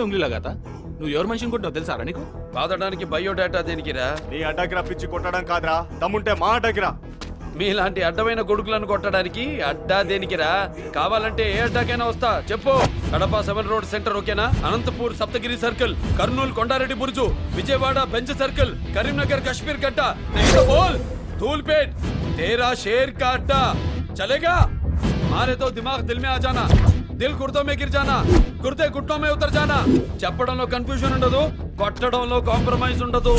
ఉంగ్లీలా కదా నువ్వు ఎవరు మనిషిని కొట్టావు తెలుసారా నీకు బాధడానికి బయోడేటా దేనికిరా నీ అడ్డాకి రప్పించి కొట్టడం కాదురా దమ్ముంటే మా అడ్డాకి రా మీలాంటి అడ్డమైన కొడుకులను కొట్టడానికి అడ్డా దేనికిరా కావాలంటే ఏ అడ్డాకైనా వస్తా చెప్పు కడప సెవెన్ రోడ్ సెంటర్ ఓకేనా Anantapur Saptagiri circle Kurnool Kondareddy Burju Vijayawada bench circle Karimnagar Kashmir Gadda नहीं तो बोल धूलपेट तेरा शेर का अड्डा चलेगा मारे तो दिमाग दिल में आ जाना దిల్ కుర్తో మే గిర్ జానా కుర్తే గుట్టో మే ఉతర్ జానా చెప్పడంలో కన్ఫ్యూజన్ ఉండదు కొట్టడంలో కాంప్రమైజ్ ఉండదు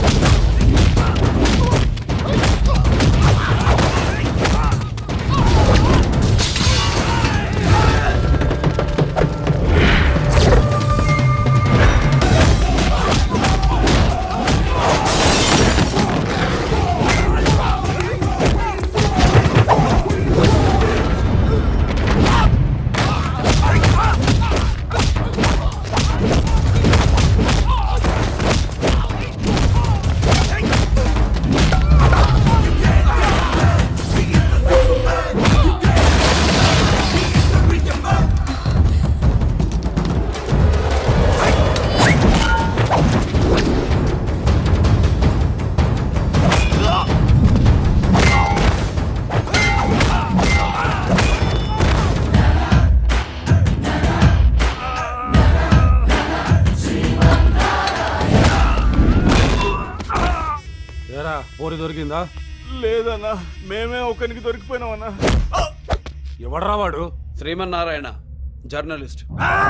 ఏరా పోరి దొరికిందా లేదన్నా మేమే ఒకరికి దొరికిపోయినామన్నా ఎవడరా వాడు శ్రీమన్నారాయణ జర్నలిస్ట్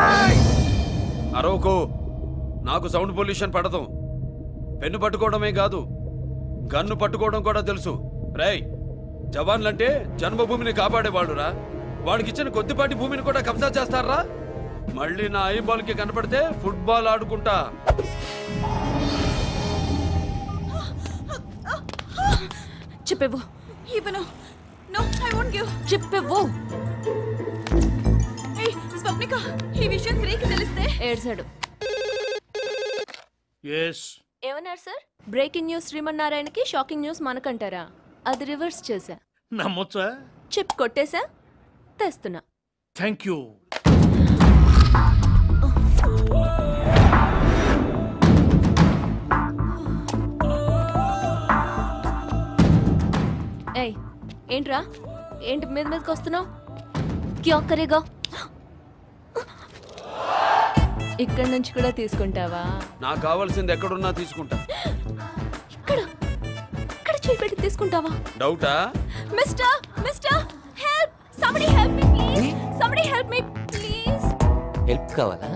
అరవకు నాకు సౌండ్ పొల్యూషన్ పడదు పెన్ను పట్టుకోవడమే కాదు గన్ను పట్టుకోవడం కూడా తెలుసు రేయ్ జవాన్లంటే జన్మభూమిని కాపాడేవాడురా వాడికిచ్చిన కొద్దిపాటి భూమిని కూడా కబ్జా చేస్తారా మళ్ళీ నా ఐబాల్కి కనపడితే ఫుట్బాల్ ఆడుకుంటా చెప్పేవు ఇవ్వను నో ఐ వోంట్ గివ్ చెప్పేవు ఏయ్ స్వప్నిక ఈ విషయం శ్రీకి తెలిస్తే ఏడ్సాడు ఎస్ ఏమన్నారు సార్ బ్రేకింగ్ న్యూస్ శ్రీమన్నారాయణకి షాకింగ్ న్యూస్ మనకంటారా అది రివర్స్ చేశా నమ్మొచ్చా చిప్ కొట్టేశా తెస్తున్నా థ్యాంక్ యూ ఏయ్ ఏంట్రా ఏంటి మీద మీదకి వస్తున్నావు క్యా కరేగా ఇక్కడ నుంచి కూడా తీసుకుంటావా నాకు కావాల్సింది ఎక్కడున్నా తీసుకుంటా ఇక్కడ ఇక్కడ చేపెట్టి తీసుకుంటావా డౌటా mister mister help somebody help me please somebody help me please help కావాలా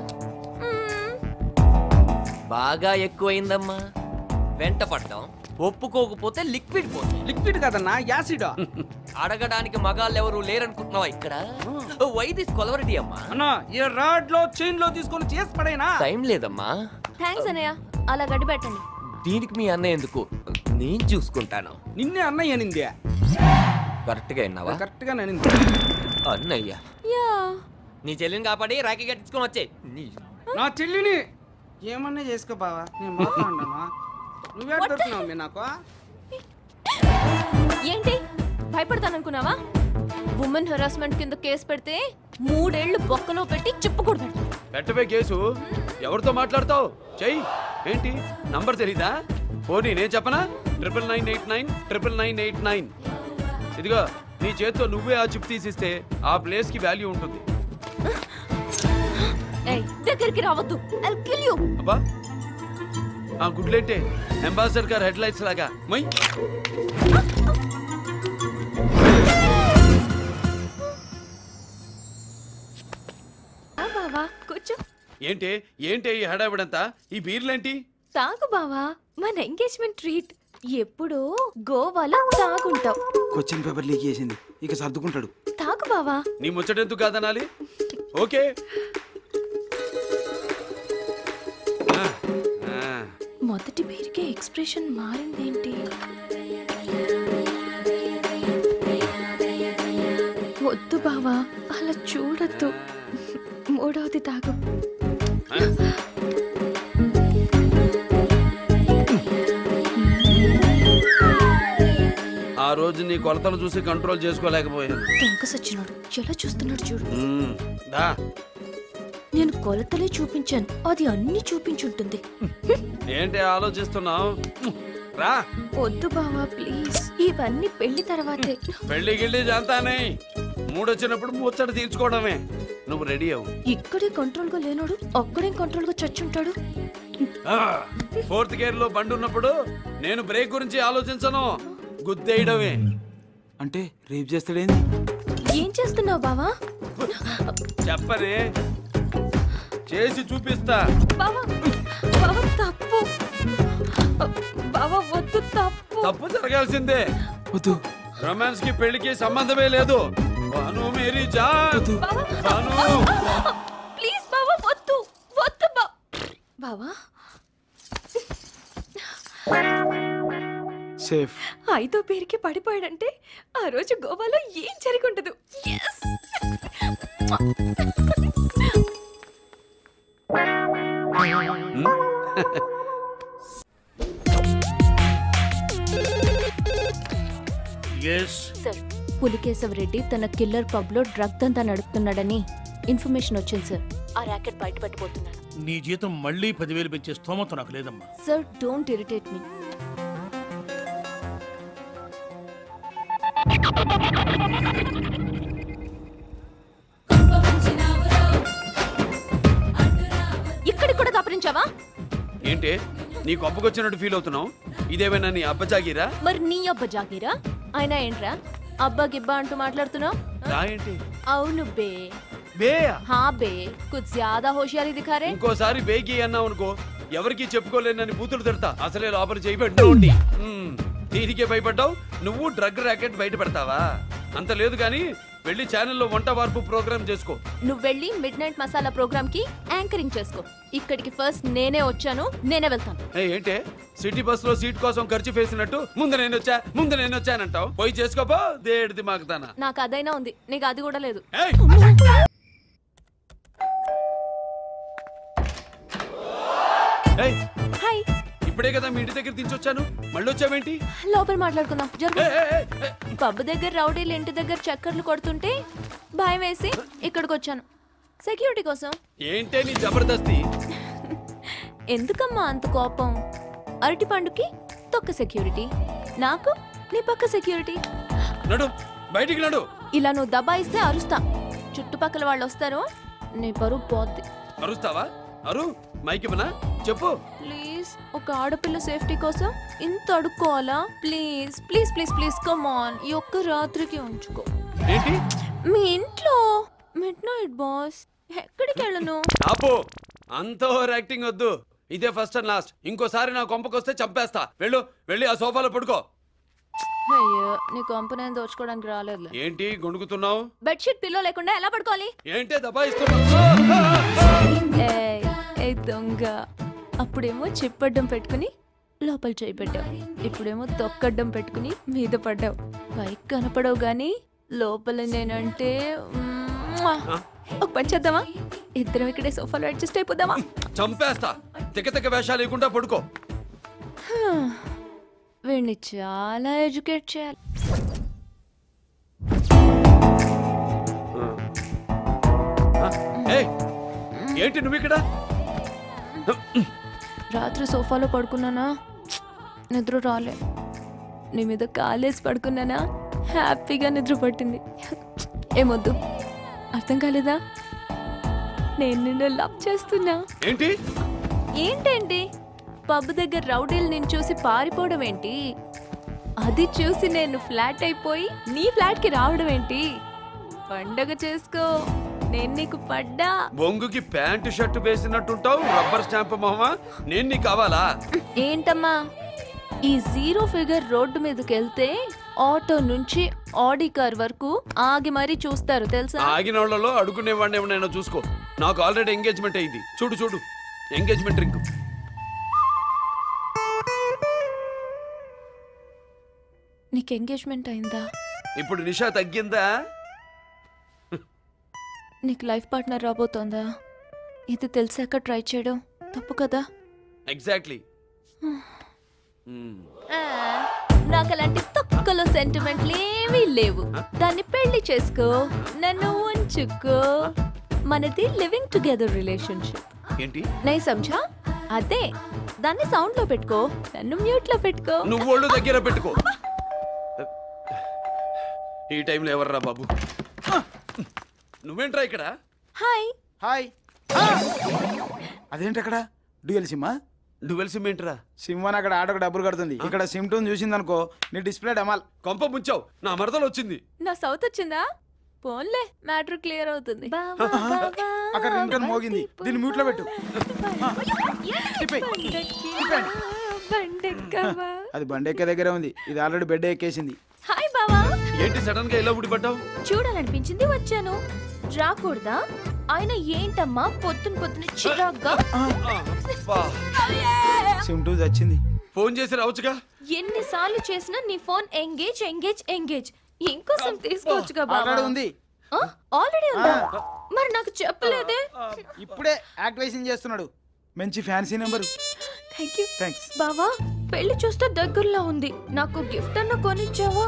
బాగా ఎక్కువైందమ్మా వెంట పడ్డాం ఒప్పుకోకపోతే లిక్విడ్ పోతుంది లిక్విడ్ కదన్నా యాసిడ్ అడగడానికి మగాళ్ళు ఎవరు లేరనుకుంటున్నావా ఇక్కడ వై దిస్ కొలవరిటీ అమ్మా అన్నా ఈ రాడ్ లో చైన్ లో తీసుకొని చేసి పడేనా టైం లేదమ్మా థ్యాంక్స్ అన్నయ్య అలా గడ్డి పెట్టండి దీనికి మీ అన్న ఎందుకు నేను చూసుకుంటాను నిన్నే అన్నయ్య అనింది కరెక్ట్ గా విన్నావా కరెక్ట్ గా అనింది అన్నయ్య యా నీ చెల్లిని కాపాడి రాఖీ కట్టించుకొని వచ్చే నా చెల్లిని ఏమన్నా చేసుకో బావా నేను మాట్లాడమా నువ్వే దొరుకుతున్నావు మీ నాకు ఏంటి భయపడతాననుకున్నావా ఉమెన్ హెరాస్మెంట్ కింద కేసు పెడితే మూడేళ్లు బొక్కలో పెట్టి చెప్పుకూడదు పెట్టవే కేసు ఎవరితో మాట్లాడతావు చెయ్యి ఏంటి నంబర్ తెలీదా పోనీ నేను చెప్పనా triple nine eight nine triple nine eight nine ఇదిగో నీ చేత్తో నువ్వే ఆ చిప్ తీసిస్తే ఆ ప్లేస్ కి వాల్యూ ఉంటుంది ఏయ్ దగ్గరికి రావద్దు ఐ కిల్ యు అబ్బా ఆ గుడ్లేంటే అంబాసిడర్ కార్ హెడ్ లైట్స్ లాగా మై బావా కూర్చో ఏంటి ఏంటి ఈ హడావిడంతా ఈ బీర్లేంటి తాగు బావా మన ఎంగేజ్మెంట్ ట్రీట్ ఎప్పుడో గోవాలో తాగుంటావు క్వశ్చన్ పేపర్ లీక్ చేసింది ఇక సర్దుకుంటాడు తాగు బావా నీ ముచ్చటెందుకు కాదనాలి ఓకే ఆ, ఆ. మొదటి పేరుకే ఎక్స్ప్రెషన్ మారిందేంటి వద్దు బావా అలా చూడొద్దు మూడవది తాగు ఆ రోజు నీ కొలతలు చూసి కంట్రోల్ చేసుకోలేకపోయాను దొంగ సచ్చినాడు ఎలా చూస్తున్నాడు చూడు మ్మ్. దా నేను కొలతలే చూపించాను అది అన్ని చూపించుంటుంది ఏంటి ఆలోచిస్తున్నావు రా వద్దు బావా ప్లీజ్ ఇవన్నీ పెళ్లి తర్వాతే పెళ్లి గిళ్ళి జాంతానే మూడొచ్చినప్పుడు ముచ్చట తీర్చుకోవడమే నువ్వు రెడీ అవు ఇక్కడే కంట్రోల్ గా లేనోడు అక్కడే కంట్రోల్ గా చచ్చుంటాడు ఫోర్త్ గేర్ లో బండి ఉన్నప్పుడు నేను బ్రేక్ గురించి ఆలోచించను గుద్దేయడమే అంటే రేపు చేస్తాడేంది ఏం చేస్తున్నావు బావా చెప్పనే చేసి చూపిస్తా బావా బావా తప్పు బావా వద్దు తప్పు తప్పు జరగాల్సిందే వద్దు రొమాన్స్ కి పెళ్లికి సంబంధమే లేదు బాను మేరీ జాన్ బావా బాను ప్లీజ్ బావా వద్దు వద్దు బా బావా సేఫ్ ఐదో పేరుకి పడిపోయాడంటే ఆ రోజు గోవాలో ఏం జరిగి ఉండదు Yes! Yes sir Pulikeshav Reddy తన కిల్లర్ పబ్ లో డ్రగ్ దంతా నడుపుతున్నాడని ఇన్ఫర్మేషన్ వచ్చింది సార్ ఆ ర్యాకెట్ బయటపడిపోతున్నాడు నీ జీతం మళ్ళీ పదివేలు పెంచే స్తోమత నాకు లేదమ్మా సార్ డోంట్ ఇరిటేట్ మీ ఇక్కడికి కూడా దాపరించావా ఏంటి నీ కొప్పకొచ్చినట్టు ఫీల్ అవుతున్నావు ఇదేమైనా నీ అబ్బచాగిరా మరి నీ అబ్బ జాగీరా ఆయన ఏంట్రా అబ్బా గిబ్బా అంటూ మాట్లాడుతున్నావు రా ఏంటి అవును బే బే హా బే కుछ ज्यादा होशियारी दिखा रहे ఇంకోసారి బేకి అన్నావు అనుకో ఎవరికి చెప్పుకోలేనని బూతులు తిడతా అసలే లోపల చేయబెట్టు దీనికే భయపడ్డావు నువ్వు డ్రగ్ ర్యాకెట్ బయట పెడతావా అంత లేదు కానీ వెళ్ళి ఛానల్లో వంట వార్పు ప్రోగ్రామ్ చేసుకో నువ్వు వెళ్ళి మిడ్ నైట్ మసాలా ప్రోగ్రామ్ కి యాంకరింగ్ చేసుకో ఇక్కడికి ఫస్ట్ నేనే వచ్చాను నేనే వెళ్తాను ఏ ఏంటే సిటీ బస్ లో సీట్ కోసం ఖర్చు వేసినట్టు ముందు నేను వచ్చా ముందు నేను వచ్చానంటావు పోయి చేసుకోపో దేడిది మాకుతానా నాకు అదైనా ఉంది నీకు అది కూడా లేదు ఏయ్! ఏయ్, హాయ్ ఇప్పుడే కదా మీ ఇంటి దగ్గర దించొచ్చాను మళ్ళీ వచ్చావేంటి లోపల మాట్లాడుకుందాం జరుగు ఏయ్, ఏయ్, ఏయ్, ఏయ్. పబ్ దగ్గర రౌడీలు ఇంటి దగ్గర చక్కర్లు కొడుతుంటే భయం వేసి ఇక్కడికి వచ్చాను సెక్యూరిటీ కోసం ఏంటే నీ జబర్దస్తి ఎందుకమ్మా అంత కోపం అరటి పండుకి తొక్క సెక్యూరిటీ నాకు నీ పక్క సెక్యూరిటీ నడు బయటికి నడు ఇలా నువ్వు దబాయిస్తే అరుస్తా చుట్టుపక్కల వాళ్ళు వస్తారు నీ పరువు పోద్ది అరుస్తావా అరు మైక్ ఇవ్వనా చెప్పు ప్లీజ్ ఒక ఆడపిల్ల సేఫ్టీ కోసం ఇంత అడుక్కోవాలా please please please please come on ఈ ఒక్క రాత్రికి ఉంచుకో ఏంటి మీ ఇంట్లో మిడ్ నైట్ బాస్ ఎక్కడికి వెళ్ళను ఆపు అంత ఓవర్ యాక్టింగ్ వద్దు ఇదే ఫస్ట్ అండ్ లాస్ట్ ఇంకోసారి నా కొంపకొస్తే చంపేస్తా వెళ్ళు వెళ్ళి ఆ సోఫాలో పడుకో అయ్యో నీ కొంప నేను దోచుకోవడానికి రాలేదులే ఏంటి గొణుకుతున్నావు బెడ్షీట్ పిల్లో లేకుండా ఎలా పడుకోవాలి ఏంటి దబాయిస్తున్నావు ఏయ్, ఏయ్ దొంగ అప్పుడేమో చిప్పడ్డం పెట్టుకుని లోపల చేయి పెట్టావు ఇప్పుడేమో తొక్కడ్డం పెట్టుకుని మీద పడ్డావు పైకి కనపడవు గాని లోపల నేనంటే మ్వా. ఒక పని చేద్దామా ఇద్దరం ఇక్కడే సోఫాలో అడ్జస్ట్ అయిపోదామా చంపేస్తా తిక్క తిక్క వేషాలు లేకుండా పడుకో వీడిని చాలా ఎడ్యుకేట్ చేయాలి ఏయ్, ఏంటి నువ్వు ఇక్కడ రాత్రి సోఫాలో పడుకున్నానా నిద్ర రాలే నీ మీద కాలేసి పడుకున్నానా హ్యాపీగా నిద్ర పట్టింది ఏమొద్దు అర్థం కాలేదా నేను నిన్ను లవ్ చేస్తున్నా ఏంటి ఏంటండి పబ్ దగ్గర రౌడీలు నేను చూసి పారిపోవడం ఏంటి అది చూసి నేను ఫ్లాట్ అయిపోయి నీ ఫ్లాట్కి రావడం ఏంటి పండగ చేసుకో నేను నీకు పడ్డా బొంగుకి ప్యాంటు షర్ట్ వేసినట్టుంటావు రబ్బర్ స్టాంప్ మామ నేను నీకు కావాలా ఏంటమ్మా ఈ జీరో ఫిగర్ రోడ్డు మీదకి వెళ్తే ఆటో నుంచి ఆడి కార్ వరకు ఆగి మరీ చూస్తారు తెలుసా ఆగిన వాళ్ళలో అడుగునేవాడిని ఏమైనా చూసుకో నాకు ఆల్రెడీ ఎంగేజ్మెంట్ అయింది చూడు చూడు ఎంగేజ్మెంట్ రింగ్ నీకు ఎంగేజ్మెంట్ అయిందా ఇప్పుడు నిషా తగ్గిందా నీకు లైఫ్ పార్ట్నర్ రాబోతోందా ఇది తెలిసాక ట్రై చేయడం తప్పు కదా ఎగ్జాక్ట్లీ నాకు అలాంటి తొక్కలో సెంటిమెంట్లు ఏమీ లేవు దాన్ని పెళ్లి చేసుకో నన్ను ఉంచుకో మనది లివింగ్ టుగెదర్ రిలేషన్షిప్ ఏంటి నై సంఝా అదే దాన్ని సౌండ్ లో పెట్టుకో నన్ను మ్యూట్ లో పెట్టుకో నువ్వు ఒళ్ళు దగ్గర పెట్టుకో ఈ టైంలో ఎవర్రా బాబు నువ్వేంట్రా ఇక్కడ హాయ్ హాయ్ అదేంటి అక్కడ డ్యూయల్ సిమ్మా నువ్వు సిమ్ ఏంట్రా సిమ్ అని అక్కడ ఆటోకి డబ్బులు కడుతుంది ఇక్కడ సిమ్ టూన్ చూసింది అనుకో నీ డిస్ప్లే డమాల్ కొంప ముంచావు నా మరదలు వచ్చింది నా సౌత్ వచ్చిందా పోన్లే మ్యాటర్ క్లియర్ అవుతుంది అక్కడ రింగ్ టోన్ మోగింది దీన్ని మ్యూట్ లో పెట్టు తిప్పేయ్. బండెక్కవా అది బండి ఎక్కే దగ్గరే ఉంది ఇది ఆల్రెడీ బెడ్ ఎక్కేసింది హాయ్ బావా ఏంటి సడన్ గా ఇలా ఊడిపడ్డావు చూడాలనిపించింది వచ్చాను రాకూడదా ఆయన ఏంటమ్మా పొద్దున పొద్దున చిరాగ్గా సిమ్ టూ వచ్చింది ఫోన్ చేసి రావచ్చుగా ఎన్నిసార్లు చేసినా నీ ఫోన్ ఎంగేజ్ ఎంగేజ్ ఎంగేజ్ ఇంకోసం తీసుకోవచ్చుగా ఆల్రెడీ బావా ఉంది ఆల్రెడీ ఉందా మరి నాకు చెప్పలేదే ఇప్పుడే యాక్టివేషన్ చేస్తున్నాడు మంచి fancy number thank you thanks బావా పెళ్లి చూస్తే దగ్గరలో ఉంది నాకు గిఫ్ట్ అన్న కొనిచ్చావా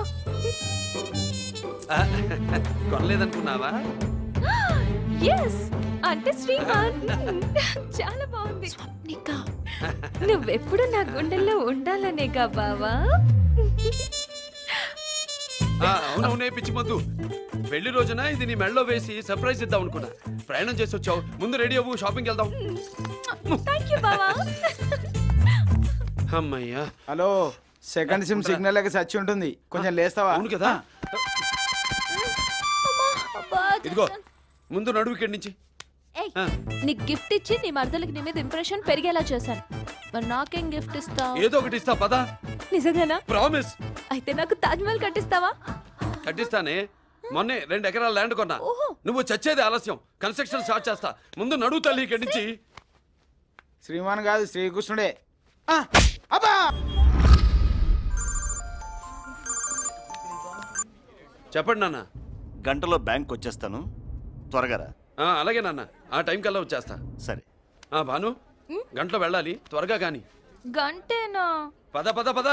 ఆ, కొనలేదనుకున్నావా ఎస్ అంటే శ్రీమాన్ చాలా బాగుంది స్వప్నిక నువ్వెప్పుడు నా గుండెల్లో ఉండాలనేగా బావా ఆ, అవునవునే పిచ్చి మొద్దు పెళ్లి రోజున ఇది నీ మెడలో వేసి సర్ప్రైజ్ ఇద్దాం అనుకున్నా ప్రయాణం చేసి వచ్చావు ముందు రెడీ అవ్వు షాపింగ్ వెళ్దాం థ్యాంక్ యూ బావా అమ్మయ్యా హలో సెకండ్ సిమ్ సిగ్నల్ లెక్క సచ్చి ఉంటుంది కొంచెం లేస్తావా అవును కదా అబ్బా, ఇదిగో ముందు నడువు ఇక్కడి నుంచి ఏయ్, ఆ. నీకు గిఫ్ట్ ఇచ్చి నీ మరదలకి నీ మీద ఇంప్రెషన్ పెరిగేలా చేశాను మరి నాకేం గిఫ్ట్ ఇస్తావు ఏదో ఒకటి ఇస్తా పదా నిజంగానా ప్రామిస్ అయితే నాకు తాజ్ మహల్ కట్టిస్తావా కట్టిస్తానే మొన్నే రెండు ఎకరాల ల్యాండ్ కొన్నా ఓహో. నువ్వు చచ్చేది ఆలస్యం కన్స్ట్రక్షన్ స్టార్ట్ చేస్తా ముందు నడువు తల్లి ఇక్కడి నుంచి శ్రీమాన్ కాదు శ్రీకృష్ణుడే ఆ, అబ్బా చెప్పండి నాన్న గంటలో బ్యాంక్ వచ్చేస్తాను త్వరగా రా ఆ, అలాగే నాన్న ఆ టైం కల్లా వచ్చేస్తా సరే ఆ భాను గంటలో వెళ్ళాలి త్వరగా కానీ గంటేనా పద పద పద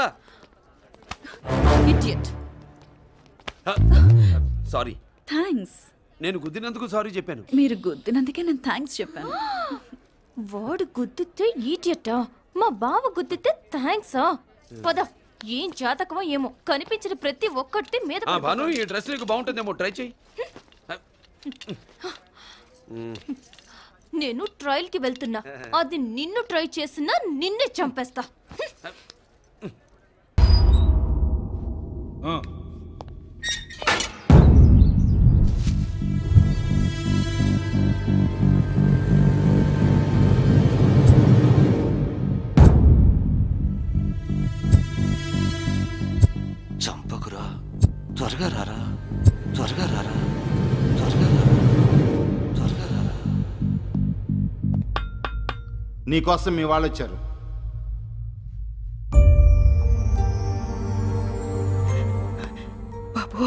ఇడియట్ సారీ థ్యాంక్స్ నేను గుద్దినందుకు సారీ చెప్పాను మీరు గుద్దినందుకే నేను థ్యాంక్స్ చెప్పాను వాడు గుద్దితే ఈటియట్టా మా బావ గుద్దితే థ్యాంక్సా పద ఏం జాతకమో ఏమో కనిపించిన ప్రతి ఒక్కటి మీద ఆ భాను పడిపోతాడు. ఈ డ్రెస్ నీకు బాగుంటుందేమో ట్రై చేయి నేను ట్రయల్ కి వెళ్తున్నా అది నిన్ను ట్రై చేసినా నిన్నే చంపేస్తా చంపకురా త్వరగా రారా త్వరగా రారా త్వరగా రారా త్వరగా రారా నీకోసం మీ వాళ్ళు వచ్చారు బాబు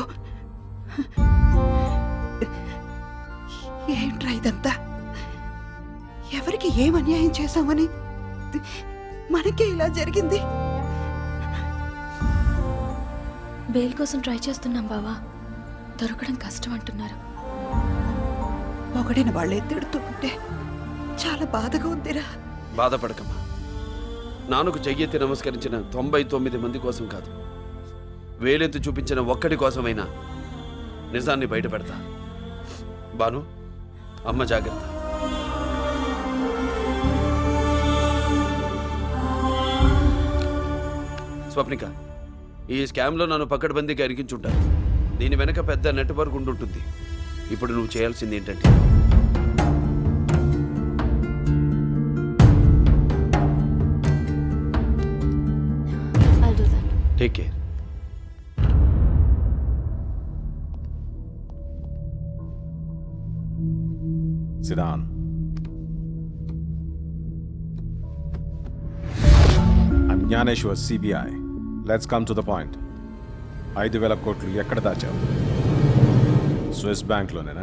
ఏంట్రా ఇదంతా ఎవరికి ఏం అన్యాయం చేశామని మనకే ఇలా జరిగింది బెయిల్ కోసం ట్రై చేస్తున్నాం బావా దొరకడం కష్టం అంటున్నారు పొగడిన వాళ్ళే తిడుతూ ఉంటే చాలా బాధగా ఉందిరా బాధపడకమ్మా నాన్నకు చెయ్యెత్తి నమస్కరించిన తొంభై తొమ్మిది మంది కోసం కాదు వేలెత్తి చూపించిన ఒక్కడి కోసమైనా నిజాన్ని బయట పెడతా బాను అమ్మ జాగ్రత్త స్వప్నిక ఈ స్కామ్లో నన్ను పక్కడబందీగా అరిగించుంటారు దీని వెనక పెద్ద నెట్వర్క్ ఉండుంటుంది ఇప్పుడు నువ్వు చేయాల్సింది ఏంటంటే I'll do that. Take care Sit down. I'm Gnaneshwar, CBI. Let's come to the point. ఐదు వేల కోట్లు ఎక్కడ దాచావు స్విస్ బ్యాంక్లోనేనా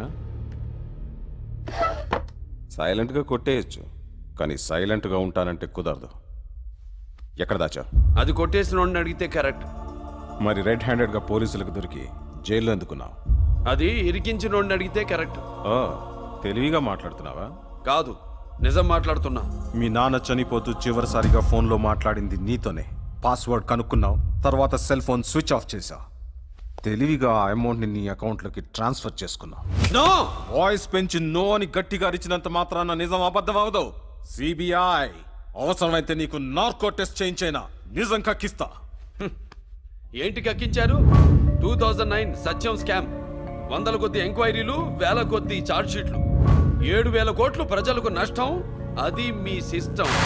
సైలెంట్గా కొట్టేయచ్చు కానీ సైలెంట్గా ఉంటానంటే కుదరదు ఎక్కడ దాచావు అది కొట్టేసిన వాడిని అడిగితే కరెక్ట్ మరి రెడ్ హ్యాండెడ్గా పోలీసులకు దొరికి జైల్లో ఎందుకున్నావు అది ఇరికించిన వాడిని అడిగితే కరెక్ట్ ఓ తెలివిగా మాట్లాడుతున్నావా కాదు నిజం మాట్లాడుతున్నా మీ నాన్న చనిపోతూ చివరిసారిగా ఫోన్లో మాట్లాడింది నీతోనే పాస్వర్డ్ కనుక్కున్నావు తర్వాత సెల్ ఫోన్ స్విచ్ ఆఫ్ చేసా తెలివిగా ఆ అమౌంట్ని నీ అకౌంట్లోకి ట్రాన్స్ఫర్ చేసుకున్నావు నో వాయిస్ పెంచి నో అని గట్టిగా అరిచినంత మాత్రాన నిజం అబద్ధం అవదు సిబిఐ అవసరమైతే నీకు నార్కో టెస్ట్ చేయించైనా నిజం కక్కిస్తా ఏంటి కక్కించారు two thousand nine Satyam scam వందల కొద్ది ఎంక్వైరీలు వేల కొద్ది ఛార్జ్ షీట్లు ఏడు వేల కోట్లు ప్రజలకు నష్టం అది మీ system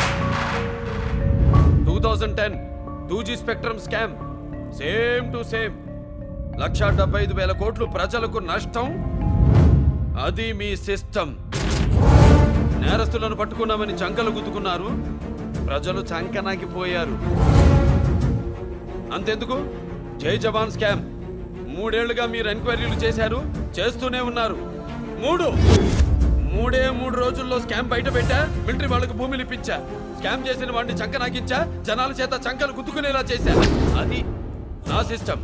two thousand ten two G spectrum scam same to same lakh డెబ్బై ఐదు వేల కోట్లు ప్రజలకు నష్టం అది మీ సిస్టమ్ నేరస్తులను పట్టుకున్నామని చంకలు గుద్దుకున్నారు ప్రజలు చంకనాకిపోయారు అంతెందుకు జై జవాన్ స్కామ్ మూడేళ్లుగా మీరు ఎంక్వైరీలు చేశారు చేస్తూనే ఉన్నారు మూడు మూడే మూడు రోజుల్లో స్కామ్ బయట పెట్టా మిలిటరీ వాళ్ళకు భూమిని ఇప్పించా స్కామ్ చేసిన వాడిని చంక నాకించా జనాల చేత చంకలు గుద్దుకునేలా చేశా అది నా సిస్టమ్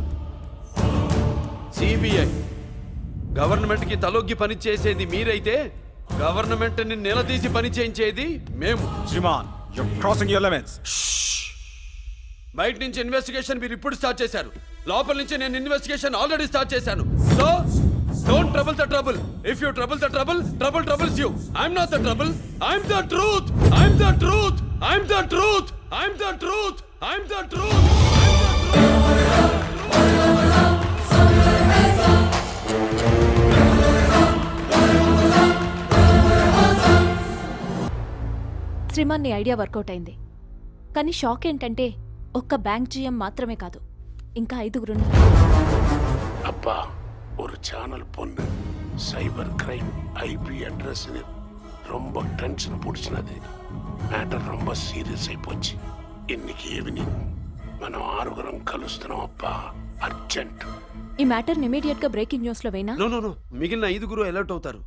సిబిఐ గవర్నమెంట్ కి తలొగ్గి పని చేసేది మీరైతే గవర్నమెంట్ ని నిలదీసి పని చేయించేది మేము జిమాన్ యు క్రాసింగ్ యువర్ లిమిట్స్ బయట నుంచి ఇన్వెస్టిగేషన్ మీరు ఇప్పుడు స్టార్ట్ చేశారు లోపల నుంచి నేను ఇన్వెస్టిగేషన్ ఆల్రెడీ స్టార్ట్ చేశాను so don't trouble the trouble if you trouble the trouble trouble troubles you I'm not the trouble I'm the truth I'm the truth I'm the truth I'm the truth I'm the truth Sriman నీ idea work out అయింది కానీ shock ఏంటంటే ఒక్క bank GM మాత్రమే కాదు ఇంకా ఐదుగురు அப்பா ஒரு சேனல் பொண்ணு சைபர் கிரைம் ஐபி அட்ரஸ் ரொம்ப டென்ஷன் பிடிச்சினது மேటర్ ரொம்ப సీరియస్ అయిపోச்சு இன்னைக்கு ఈవినింగ్ మనం ఆరుగురం కలుస్తున్నాం అప్పా అర్జెంట్ ఈ మ్యాటర్ ఇమీడియట్ గా బ్రేకింగ్ న్యూస్ లో వేనా నో నో నో మిగిలిన ఐదుగురు అలర్ట్ అవుతారు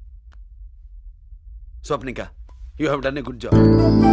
Swapnika you have done a good job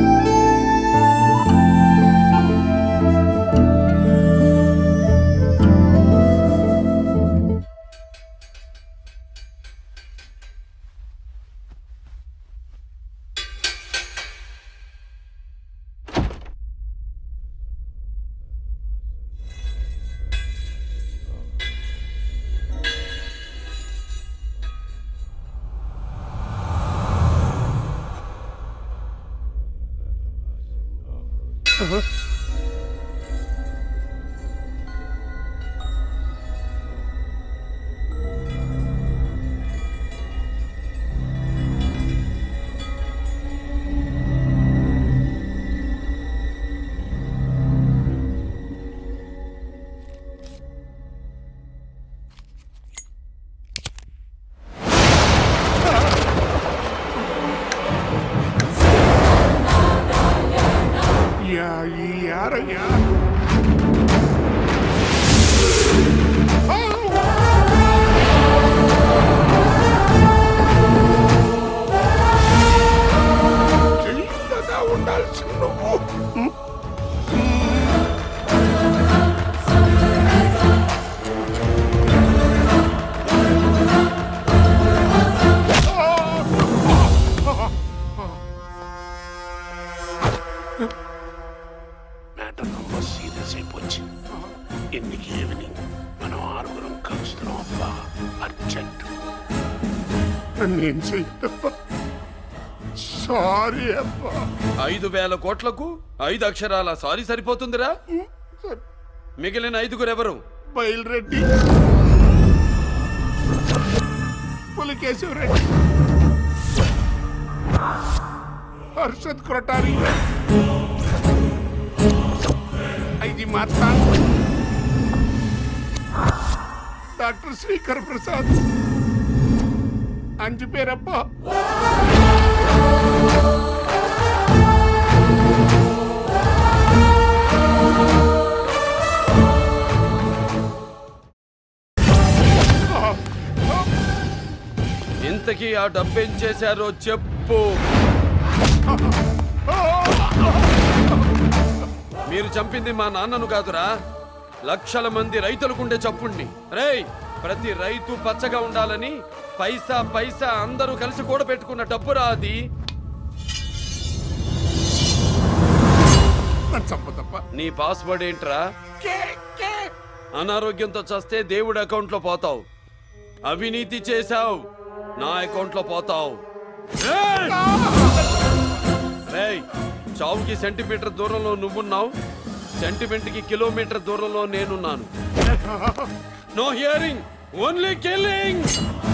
యా యారయ్యా చిన్నగా ఉండాల్సిన నువ్వు மேட்டர் ரொம்ப சீரியஸ் అయిపోச்சு இன்னைக்கு ఈవినింగ్ మనం ఆరుగురం కలుస్తున్నాం అబ్బా అర్జెంట్ నన్నేం చెయ్యప్పా సారీ అబ్బా ఐదు వేల కోట్లకు ఐదు అక్షరాల సారీ సరిపోతుందిరా మిగిలిన ఐదుగురు ఎవరు బయలురెడ్డి పులికేశవరెడ్డి హర్షద్ కొరటారి ఐది మాత డాక్టర్ శ్రీకర్ ప్రసాద్ అంజు పేరప్ప ఇంతకీ ఆ డబ్బేం చేశారో చెప్పు మీరు చంపింది మా నాన్నను కాదురా లక్షల మంది రైతులకుండే చప్పుణ్ణి రేయ్ ప్రతి రైతు పచ్చగా ఉండాలని పైసా పైసా అందరూ కలిసి కూడా పెట్టుకున్న డబ్బురా అది నన్ను చంప తప్ప నీ పాస్వర్డ్ ఏంట్రా అనారోగ్యంతో చస్తే దేవుడి అకౌంట్ లో పోతావు అవినీతి చేశావు నా అకౌంట్ లో పోతావు రేయ్! రేయ్ చావుకి సెంటీమీటర్ దూరంలో నువ్వున్నావు సెంటిమెంట్ కి కిలోమీటర్ దూరంలో నేనున్నాను no hearing only killing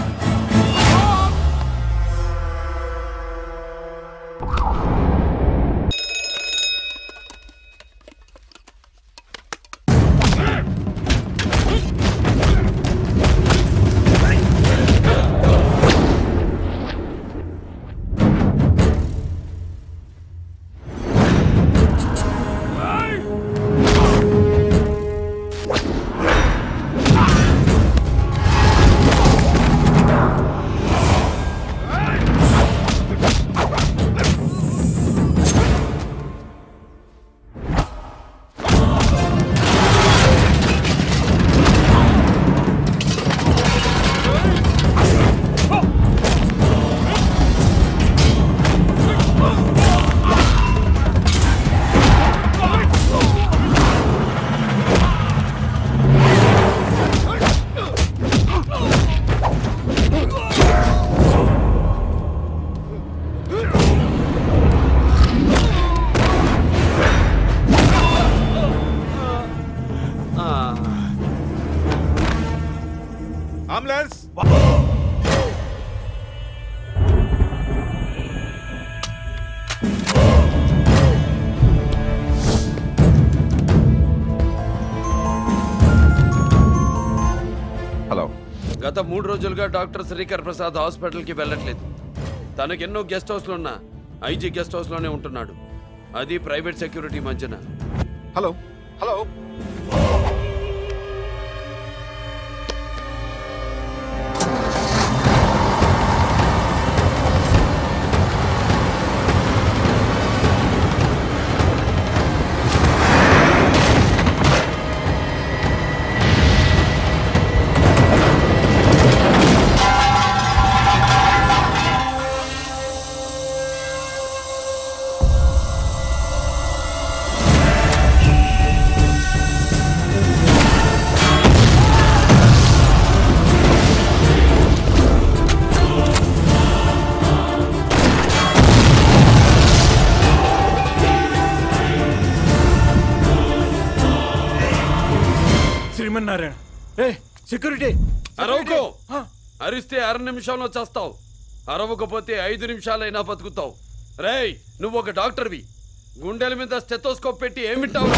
ambulance hello గత మూడు రోజులుగా డాక్టర్ శ్రీకర్ ప్రసాద్ హాస్పిటల్కి వెళ్ళట్లేదు తనకెన్నో గెస్ట్ హౌస్లు ఉన్నా ఐజీ గెస్ట్ హౌస్లోనే ఉంటున్నాడు అది ప్రైవేట్ సెక్యూరిటీ మధ్యన హలో హలో శ్రీమన్నారాయణ ఏ సెక్యూరిటీ అరవకు అరిస్తే అర నిమిషంలో చేస్తావు అరవకపోతే ఐదు నిమిషాలైనా బతుకుతావు రేయ్ నువ్వు ఒక డాక్టర్వి గుండెల మీద స్టెథోస్కోప్ పెట్టి ఏం వింటావు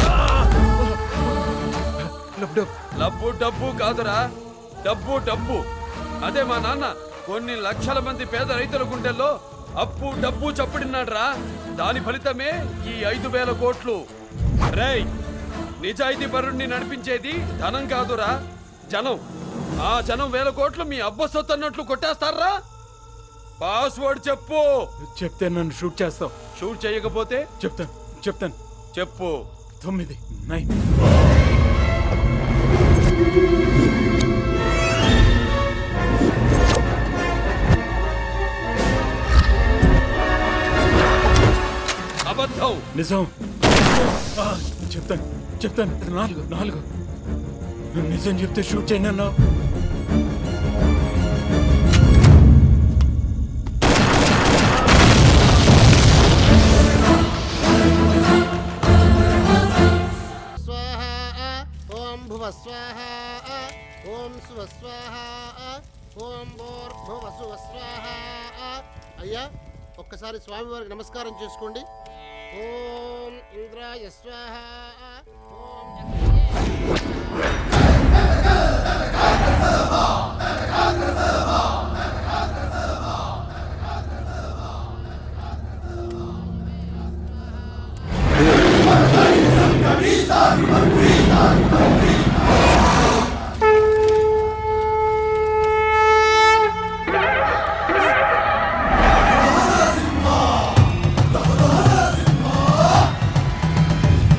డబ్బు డబ్బు కాదురా డబ్బు డబ్బు అదే మా నాన్న కొన్ని లక్షల మంది పేద రైతుల గుండెల్లో అప్పు డబ్బు చప్పుడిన్నాడ్రా దాని ఫలితమే ఈ ఐదు వేల కోట్లు రేయ్ నిజాయితీ పరుణ్ణి నడిపించేది ధనం కాదురా జనం ఆ జనం వేల కోట్లు మీ అబ్బ సొత్తు అన్నట్లు కొట్టేస్తారా పాస్వర్డ్ చెప్పు చెప్తే నన్ను షూట్ చేస్తావు షూట్ చేయకపోతే చెప్తాను చెప్తాను చెప్పు తొమ్మిది నైన్ అబద్ధం నిజం ఆ, చెప్తాను చెప్తాను నాలుగు నాలుగు నువ్వు నిజం చెప్తే షూట్ చేయను అన్నావు స్వాహ ఓం భువ స్వాహ ఓం శువ స్వాహ ఓం భూర్భువ శువ స్వాహ అయ్యా ఒక్కసారి స్వామివారికి నమస్కారం చేసుకోండి ఓం ఇంద్రాయ స్వాహ ఓం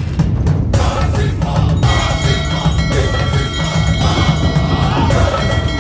ఆ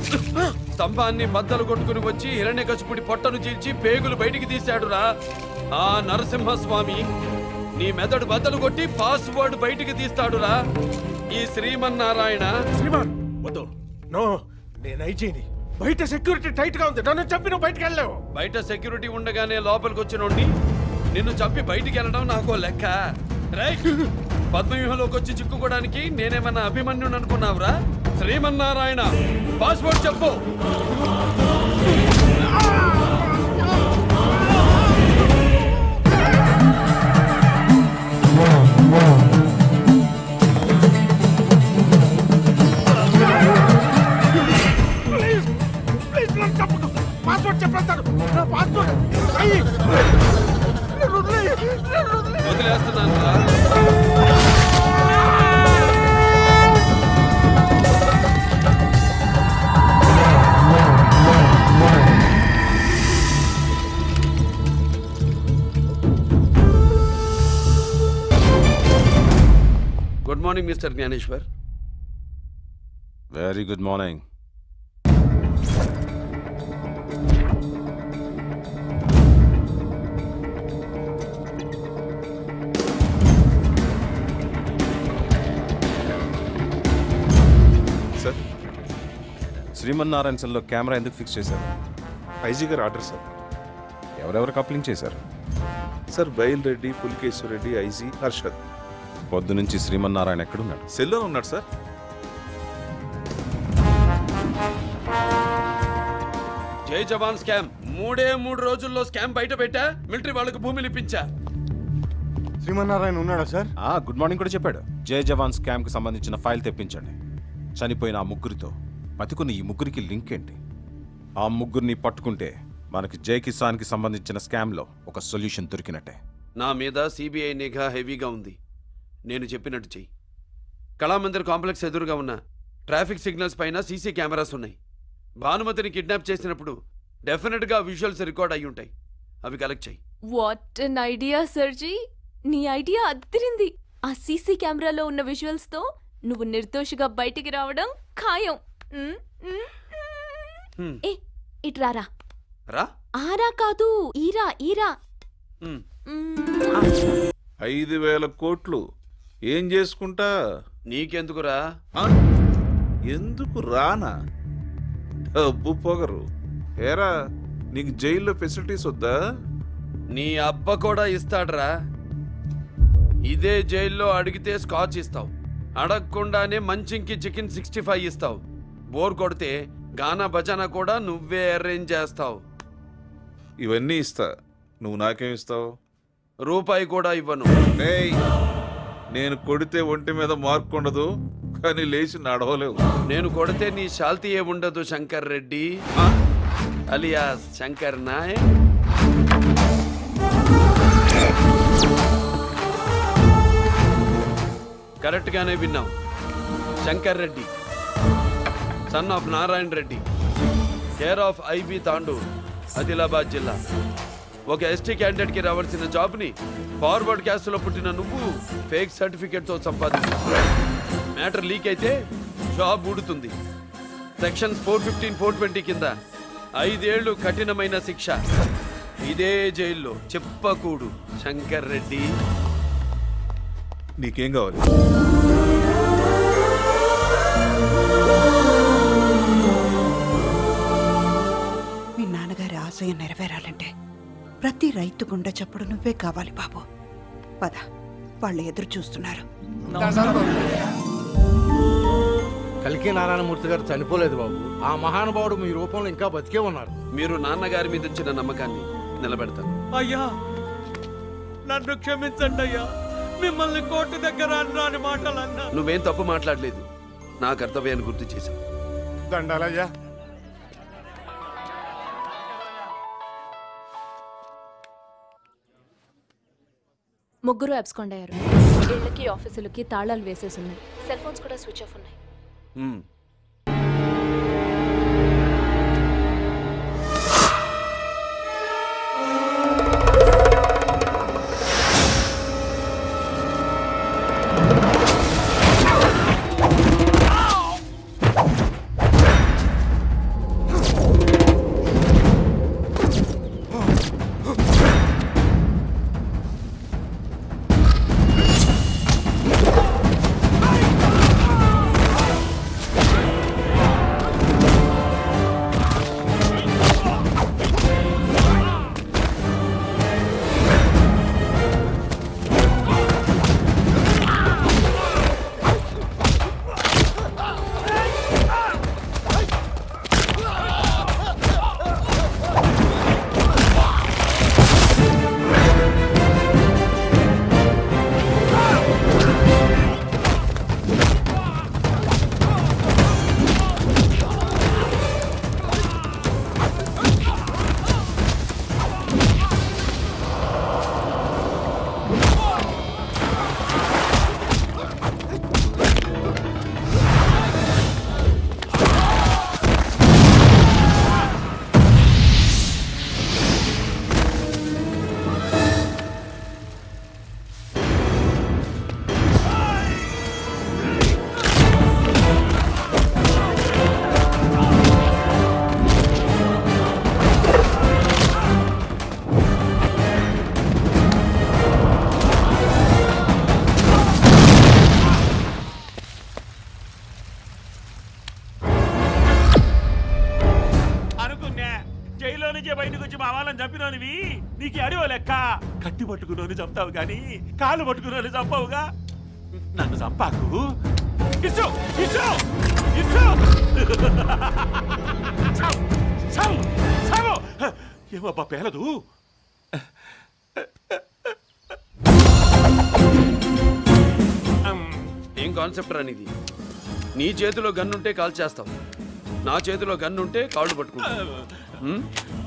స్తంభాన్ని బద్దలు కొట్టుకుని వచ్చి హిరణ్యకశిపుడి పొట్టను చీల్చి పేగులు బయటికి తీశాడురా ఆ నరసింహస్వామి నీ మెదడు బద్దలు కొట్టి పాస్వర్డ్ బయటికి తీస్తాడురా ఈ శ్రీమన్నారాయణ శ్రీమాన్ వద్దు నో నేను ఐజీని బయట సెక్యూరిటీ టైట్ గా ఉంది నన్ను చంపి నువ్వు బయటకు వెళ్ళలేవు బయట సెక్యూరిటీ ఉండగానే లోపలికి వచ్చినోడిని నిన్ను చంపి బయటికి వెళ్ళడం నాకో లెక్క రైట్ పద్మవ్యూహంలోకి వచ్చి చిక్కుకోవడానికి నేనేమన్నా అభిమన్యుని అనుకున్నావురా శ్రీమన్నారాయణ పాస్వర్డ్ చెప్పు ప్లీజ్ ప్లీజ్ నన్ను చంపకు పాస్వర్డ్ చెప్పేస్తాను నా పాస్వర్డ్ అయ్యి నన్ను వదిలేయ్, నన్ను వదిలేయ్. వదిలేస్తున్నాను రా good morning mister Gnaneshwar very good morning sir Srimannarayana సెల్లో కెమెరా ఎందుకు ఫిక్స్ చేశారు ఐజీ గారు ఆర్డర్ సార్ ఎవరెవరు కప్లింగ్ చేశారు సార్ బయల్ రెడ్డి పులికేశ్వర రెడ్డి ఐజీ హర్షద్ పొద్దు నుంచి శ్రీమన్నారాయణ ఎక్కడున్నాడు సెల్లో ఉన్నాడు సార్ జై జవాన్ స్కామ్ మూడే మూడు రోజుల్లో స్కామ్ బయట పెట్టా మిలిటరీ వాళ్ళకు భూమిని ఇప్పించా శ్రీమన్నారాయణ ఉన్నాడా సార్ ఆ గుడ్ మార్నింగ్ కూడా చెప్పాడు జై జవాన్ స్కామ్ కి సంబంధించిన ఫైల్ తెప్పించండి చనిపోయిన ఆ ముగ్గురితో బతికున్న ఈ ముగ్గురికి లింక్ ఏంటి ఆ ముగ్గురిని పట్టుకుంటే మనకి జై కిసాన్ కి సంబంధించిన స్కామ్ లో ఒక సొల్యూషన్ దొరికినట్టే నా మీద సిబిఐ నిఘా హెవీగా ఉంది నేను చెప్పినట్టు చెయ్యి కళామందిర్ కాంప్లెక్స్ ఎదురుగా ఉన్న ట్రాఫిక్ సిగ్నల్స్ పైన సీసీ కెమెరాస్ ఉన్నాయి భానుమతిని కిడ్నాప్ చేసినప్పుడు డెఫినెట్గా విజువల్స్ రికార్డ్ అయి ఉంటాయి అవి కలెక్ట్ చెయ్యి వాట్ అన్ ఐడియా సర్జీ నీ ఐడియా అద్దరింది ఆ సీసీ కెమెరాలో ఉన్న విజువల్స్ తో నువ్వు నిర్దోషిగా బయటికి రావడం ఖాయం మ్, మ్, హ్మ్. ఏ ఇట్రారా రా ఆరా కాదు ఈరా ఈరా హ్మ్. మ్, ఐదు వేల కోట్లు ఏం చేసుకుంటా నీకెందుకురా ఆ? ఎందుకు రానా డబ్బు పొగరు ఏరా నీకు జైల్లో ఫెసిలిటీస్ వద్దా నీ అబ్బ కూడా ఇస్తాడ్రా ఇదే జైల్లో అడిగితే స్కాచ్ ఇస్తావు అడగకుండానే మంచింకి చికెన్ సిక్స్టీ ఫైవ్ ఇస్తావు బోర్ కొడితే గానా భజన కూడా నువ్వే అరేంజ్ చేస్తావు ఇవన్నీ ఇస్తా నువ్వు నాకేం ఇస్తావు రూపాయి కూడా ఇవ్వను రేయ్ నేను కొడితే ఒంటి మీద మార్కు ఉండదు కానీ లేచి నడవలేవు నేను కొడితే నీ శాల్తీయే ఉండదు శంకర్ రెడ్డి అలియాస్ శంకర్ నాయక్ కరెక్ట్ గానే విన్నాం Shankar Reddy son of Narayana Reddy care of IB Tandur Adilabad జిల్లా ఒక ఎస్టీ క్యాండిడేట్ కి రావాల్సిన జాబ్ ని ఫార్వర్డ్ క్యాస్ట్ లో పుట్టిన నువ్వు ఫేక్ సర్టిఫికేట్ తో సంపాదించావు మ్యాటర్ లీక్ అయితే జాబ్ ఊడుతుంది section four fifteen four twenty కింద ఐదేళ్లు కఠినమైన శిక్ష ఇదే జైల్లో చెప్పకూడు శంకర్ రెడ్డి నీకేం కావాలి మీ నాన్నగారి ఆశయం నెరవేరాలంటే ప్రతి రైతు గుండె చప్పుడు నువ్వే కావాలి బాబు పద వాళ్ళు ఎదురు చూస్తున్నారు కలికి నారాయణమూర్తి గారు చనిపోలేదు బాబు ఆ మహానుభావుడు మీ రూపంలో ఇంకా బతికే ఉన్నారు మీరు నాన్నగారి మీద ఇచ్చిన నమ్మకాన్ని నిలబెడతాను అయ్యా నన్ను క్షమించండి అయ్యా మిమ్మల్ని కోర్టు దగ్గర అన్నాని మాటలు అన్నా నువ్వేం తప్పు మాట్లాడలేదు నా కర్తవ్యాన్ని గుర్తు చేశావు దండాలయ్యా ముగ్గురు అబ్స్కాండ్ అయ్యారు ఇళ్ళకి ఆఫీసులకి తాళాలు వేసేసి ఉన్నాయి సెల్ ఫోన్స్ కూడా స్విచ్ ఆఫ్ ఉన్నాయి హ్మ్. ఇంటికి వచ్చి మా వాళ్ళని చంపినోనివి నీకు అడివో లెక్క కత్తి పట్టుకున్నోని చంపుతావు గాని కాలు పట్టుకున్నోని చంపావుగా నన్ను చంపాకు ఇచ్చు ఇచ్చు ఇచ్చు చావు చావు చావు ఏమబ్బా పేలదు ఏం కాన్సెప్ట్ రానిది నీ చేతిలో గన్నుంటే కాల్ చేస్తావు నా చేతిలో గన్నుంటే కాళ్ళు పట్టుకుంటావు హ్మ్?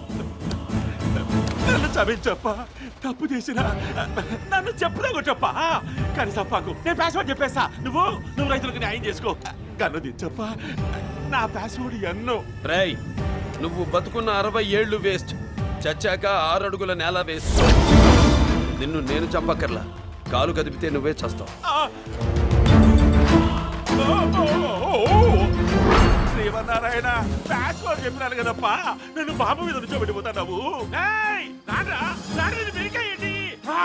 నన్ను చదివించప్ప తప్పు చేసిన నన్ను చెప్పుదా కొట్టప్ప కానీ చంపాకు నేను పాస్వర్డ్ చెప్పేస్తా నువ్వు నువ్వు రైతులకు న్యాయం చేసుకో కన్ను దించప్ప నా పాస్వర్డ్ ఎన్నో రేయ్ నువ్వు బతుకున్న అరవై ఏళ్ళు వేస్ట్ చచ్చాక ఆరు అడుగుల నేల వేస్ట్ నిన్ను నేను చంపక్కర్లా కాలు కదిపితే నువ్వే చస్తావు శ్రీమన్నారాయణ పాస్వర్డ్ చెప్పినాను కదప్పా నన్ను బాబు మీద నుంచోబెట్టిపోతావు ఏయ్, రాడ్రా, రాడ్రా, ఇది మెరికాయండి. ఆ,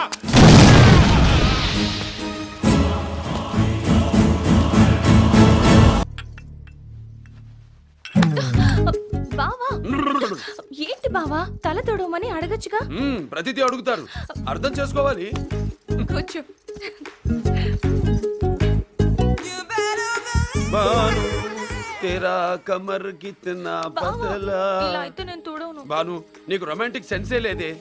బావా ఏంటి బావా తల తొడవమని అడగచ్చుగా హ్మ్, ప్రతిదీ అడుగుతారు అర్థం చేసుకోవాలి కూర్చో బాను తెరా కమర్ కితనా బదలా ఇలా అయితే నేను తోడవను బాను నీకు రొమాంటిక్ సెన్సే లేదే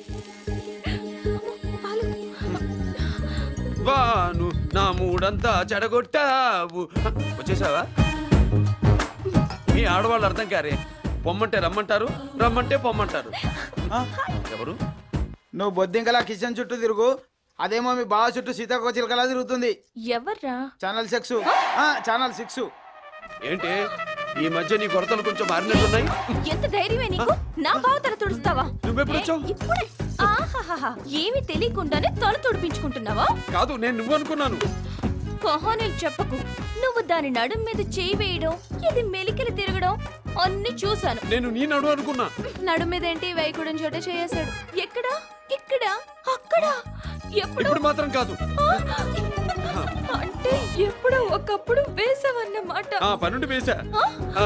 బాను నా మూడంతా చెడగొట్టావు వచ్చేసావా మీ ఆడవాళ్ళు అర్థం కారే పొమ్మంటే రమ్మంటారు రమ్మంటే పొమ్మంటారు ఎవరు నువ్వు బొద్దింకలా కిచెన్ చుట్టూ తిరుగు అదేమో మీ బావ చుట్టూ సీతాకోచిలకలా తిరుగుతుంది ఎవర్రా ఛానల్ సిక్స్ ఛానల్ సిక్స్ ఏంటి ఈ మధ్య నీ కొరతలు కొంచెం మారినట్టున్నాయి ఎంత ధైర్యమే నీకు నా బావ తల తుడుస్తావా నువ్వెప్పుడొచ్చావు? ఏ, ఇప్పుడే ఆహాహాహా ఏమీ తెలియకుండానే తల తుడిపించుకుంటున్నావా కాదు నేను నువ్వు అనుకున్నాను కహానీలు చెప్పకు నువ్వు దాని నడుం మీద చేయి వేయడం ఇది మెలికలు తిరగడం అన్ని చూశాను నేను నీ నడు అనుకున్నా నడుం మీద ఏంటి వేయకూడని చోట చేసాడు ఎక్కడ ఇక్కడ అక్కడ ఎప్పుడు ఇప్పుడు మాత్రం కాదు అంటే ఎప్పుడో ఒకప్పుడు వేసావన్నమాట ఆ పనుండి వేసా ఆ,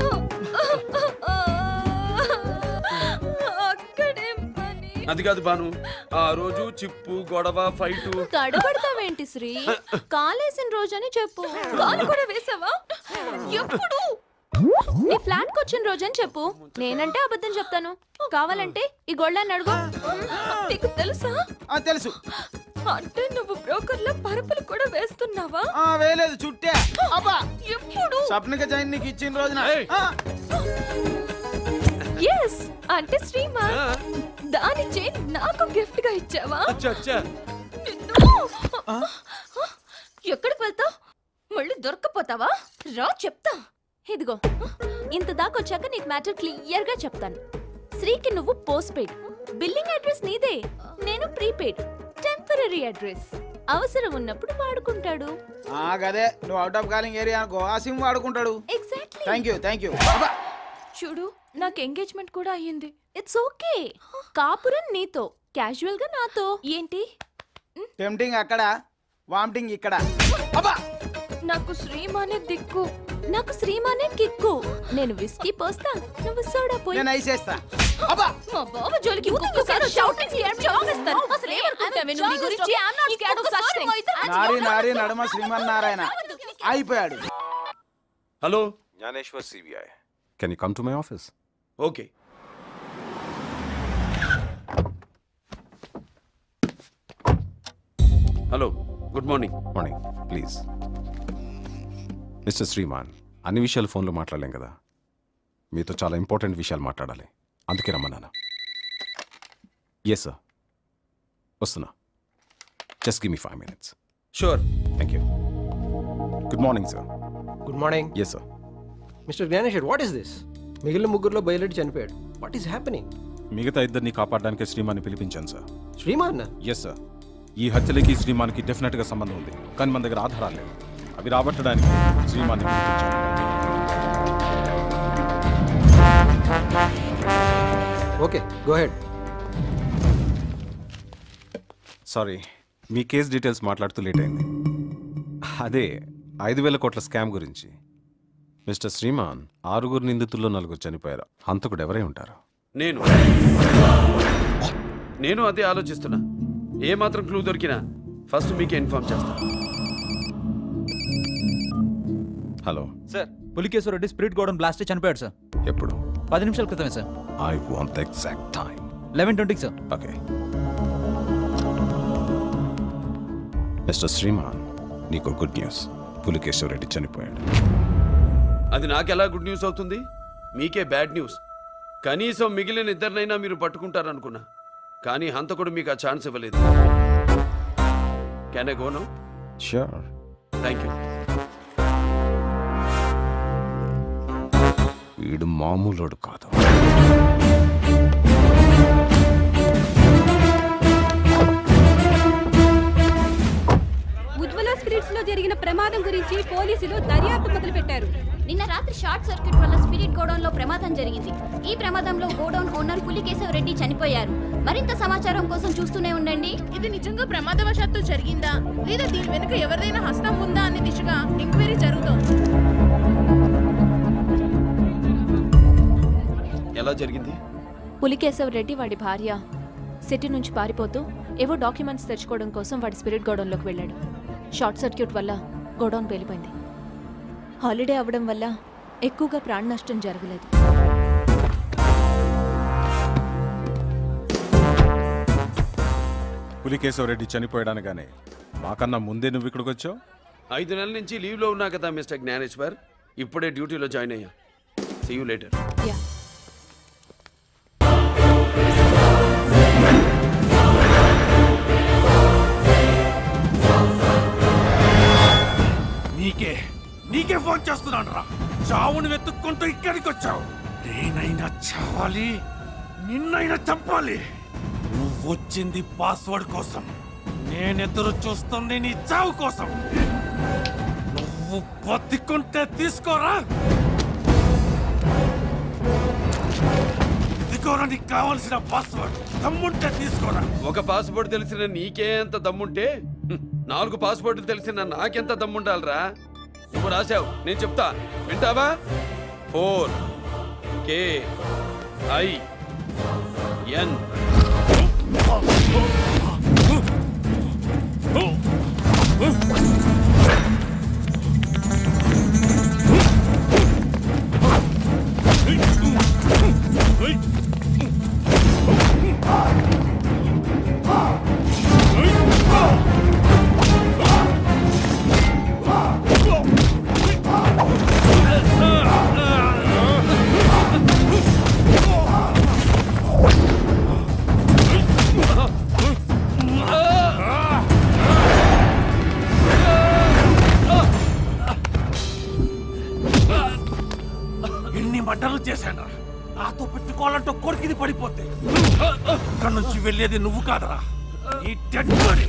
అక్కడేం పని అది కాదు బాను ఆ రోజు చిప్పు గొడవ ఫైటు తడబడతావేంటి శ్రీ కాలేసిన రోజని చెప్పు కాలు కూడా వేసావా ఎప్పుడు నీ ఫ్లాట్ కి వచ్చిన రోజని చెప్పు నేనంటే అబద్ధం చెప్తాను కావాలంటే ఈ గొళ్ళని అడుగు నీకు తెలుసా తెలుసు అంటే నువ్వు బ్రోకర్ల పరుపులు కూడా వేస్తున్నావా ఆ, వేయలేదు చుట్టే అబ్బా ఎప్పుడు సప్నిక చైన్ నీకు ఇచ్చిన రోజున ఆ, ఎస్ అంటే శ్రీమా దాని చైన్ నాకు గిఫ్ట్ గా ఇచ్చావా అచ్చా అచ్చా ఎక్కడికి వెళ్తావు మళ్ళీ దొరకపోతావా రా చెప్తా ఇదిగో ఇంత దాకా వచ్చాక నీకు మ్యాటర్ క్లియర్ గా చెప్తాను శ్రీకి నువ్వు పోస్ట్ పెయిడ్ బిల్లింగ్ అడ్రస్ నీదే నేను ప్రీపెయిడ్ టెంపరీ అడ్రస్ అవసరం ఉన్నప్పుడు వాడుకుంటాడు ఆ గదే నువ్వు అవుట్ ఆఫ్ కాలింగ్ ఏరియా అనుకో ఆ సిమ్ వాడుకుంటాడు exactly thank you thank you చూడు నాకు ఎంగేజ్మెంట్ కూడా అయ్యింది ఇట్స్ ఓకే కాపురం నీతో క్యాజువల్ గా నాతో ఏంటి టెంప్టింగ్ అక్కడ వామిటింగ్ ఇక్కడ అబ్బా నాకు శ్రీమానే దిక్కు నాకు శ్రీమానే కిక్కు నేను విస్కీ పోస్తా నువ్వు సోడా పోయి నేను ఐసేస్తా అబ్బా మా బావ జోలికి ఇంకొకసారి షౌటింగ్ చేస్తాను అసలు ఏమనుకుంటావే నువ్వు నీ గురించి I not scared of such things నారి నారి నడుమ శ్రీమన్నారాయణ అయిపోయాడు hello Gnaneshwar CBI can you come to my office okay hello good morning morning please mister Sriman అన్ని విషయాలు ఫోన్లో మాట్లాడలేం కదా మీతో చాలా ఇంపార్టెంట్ విషయాలు మాట్లాడాలి అందుకే రమ్మన్నాను ఎస్ సార్ వస్తున్నా just give me five minutes sure thank you good morning sir good morning yes sir mister Gnaneshwar what is this మిగిలిన ముగ్గురులో బయలుదేరి చనిపోయాడు వాట్ ఈస్ హ్యాపెనింగ్ మిగతా ఇద్దరిని కాపాడడానికి శ్రీమాన్ని పిలిపించాను సార్ శ్రీమాన్ ఎస్ సార్ ఈ హత్యలకి శ్రీమాన్కి డెఫినెట్గా సంబంధం ఉంది కానీ మన దగ్గర ఆధారాలు లేవు అవి రాబట్టడానికి శ్రీమాన్ని పిలిపించాను ఓకే గో హెడ్ సారీ మీ కేస్ డీటెయిల్స్ మాట్లాడుతూ లేట్ అయింది అదే ఐదు వేల కోట్ల స్కామ్ గురించి మిస్టర్ శ్రీమాన్ ఆరుగురు నిందితుల్లో నలుగురు చనిపోయారు హంతకుడు ఎవరై ఉంటారు నేను నేను అదే ఆలోచిస్తున్నా ఏ మాత్రం క్లూ దొరికినా ఫస్ట్ మీకే ఇన్ఫార్మ్ చేస్తా hello sir Pulikeshwara Reddy spirit godown blast చనిపోయాడు సార్ ఎప్పుడు పది నిమిషాల క్రితమే sir I want exact time eleven ట్వంటీకి సార్ ఓకే మిస్టర్ శ్రీమాన్ నీకు గుడ్ న్యూస్ పులికేశ్వర రెడ్డి చనిపోయాడు అది నాకెలా గుడ్ న్యూస్ అవుతుంది మీకే బ్యాడ్ న్యూస్ కనీసం మిగిలిన ఇద్దరినైనా మీరు పట్టుకుంటారనుకున్నా కానీ హంతకుడు మీకు ఆ ఛాన్స్ ఇవ్వలేదు can I go no sure thank you వీడు మామూలోడు కాదు ఉజ్వల స్పిరిట్స్ లో జరిగిన ప్రమాదం గురించి పోలీసులు దర్యాప్తు మొదలుపెట్టారు నిన్న రాత్రి షార్ట్ సర్క్యూట్ వల్ల స్పిరిట్ గోడౌన్ లో ప్రమాదం జరిగింది ఈ ప్రమాదంలో గోడౌన్ ఓనర్ పులికేశవ రెడ్డి చనిపోయారు మరింత సమాచారం కోసం చూస్తూనే ఉండండి ఇది నిజంగా ప్రమాదవశాత్తు జరిగిందా లేదా దీని వెనుక ఎవరిదైనా హస్తం ఉందా అనే దిశగా ఎంక్వైరీ జరుగుతోంది ఎలా జరిగింది పులికేశవ్ రెడ్డి వాడి భార్య సిటీ నుంచి పారిపోతూ ఏవో డాక్యుమెంట్స్ తెచ్చుకోవడం కోసం వాడి స్పిరిట్ గోడౌన్లోకి వెళ్ళాడు షార్ట్ సర్క్యూట్ వల్ల గోడౌన్ పేలిపోయింది హాలిడే అవ్వడం వల్ల ఎక్కువగా ప్రాణ నష్టం జరగలేదు పులికేశవ రెడ్డి చనిపోయాడనగానే మాకన్నా ముందే నువ్వు ఇక్కడికి వచ్చావు ఐదు నెలల నుంచి లీవ్లో ఉన్నా కదా మిస్టర్ జ్ఞానేశ్వర్ ఇప్పుడే డ్యూటీలో జాయిన్ అయ్యా సీ యూ లేటర్ యా నీకే నీకే ఫోన్ చేస్తున్నాను రా చావుని వెతుక్కుంటూ ఇక్కడికి వచ్చావు నేనైనా చావాలి నిన్నైనా చంపాలి నువ్వు వచ్చింది పాస్వర్డ్ కోసం నేనెదురు చూస్తుంది నీ చావు కోసం నువ్వు బతికుంటే తీసుకోరా ఇదిగోరా నీకు కావాల్సిన పాస్వర్డ్ దమ్ముంటే తీసుకోరా ఒక పాస్పోర్ట్ తెలిసిన నీకే ఎంత దమ్ముంటే హ్మ్, నాలుగు పాస్పోర్ట్లు తెలిసిన నాకెంత దమ్ముండాలిరా నువ్వు రాశావు నేను చెప్తా వింటావా ఫోర్ కే ఐ ఎన్ ఎన్ని మంటలు చేశాను నాతో పెట్టుకోవాలంటే కొరికిది పడిపోతే ఇక్కడ నుంచి వెళ్ళేది నువ్వు కాదరా నీ డెడ్ బాడీ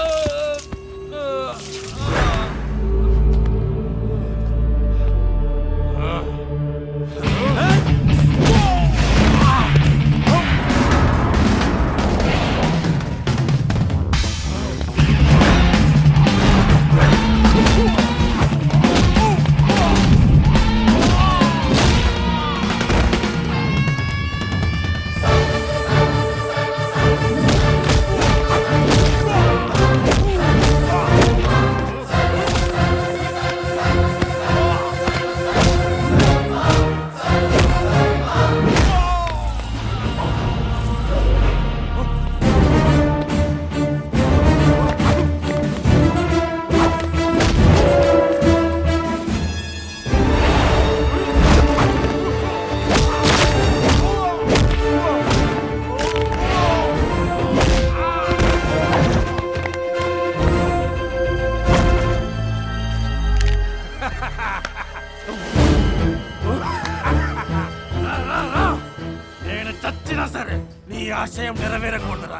నేను చచ్చినా సరే నీ ఆశయం నెరవేరకూడదురా